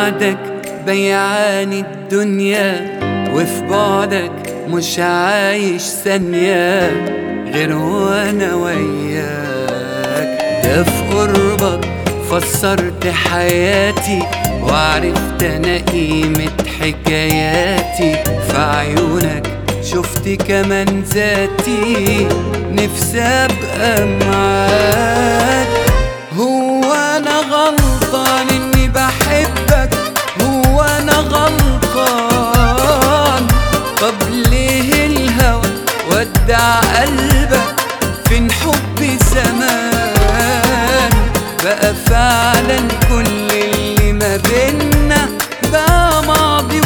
بعدك بيعان الدنيا وفي بعدك مش عايش ثانية غير وانا وياك ده في قربك فسرت حياتي وعرفت انا قيمة حكاياتي في عيونك شفت كمان ذاتي نفسي ابقى معاك هو انا غلطان اني بحبك هو انا غلطان طب ليه الهوى ودع قلبك فين حبي زمان بقى فعلا كل اللي ما بينا بقى ماضي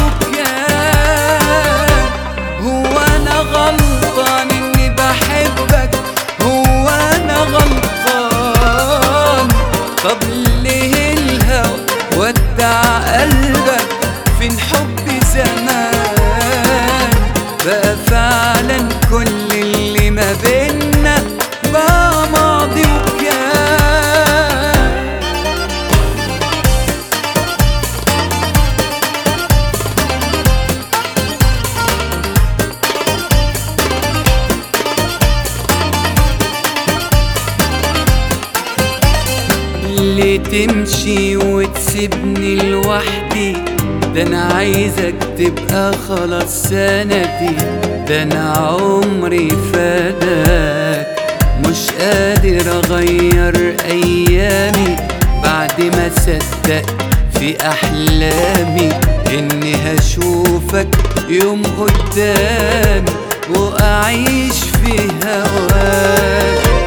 وكان هو انا غلطان اني بحبك هو انا غلطان طب ليه الهوى ودع قلبك فين حبي زمان بقى فعلا كل اللي ما بينا بقى ماضي وكان اللي تمشي وتسيبني لوحدي ده انا عايزك تبقى خلاص سندي ده انا عمري فداك مش قادر اغير ايامي بعد ما صدقت في احلامي اني هشوفك يوم قدامي واعيش في هواك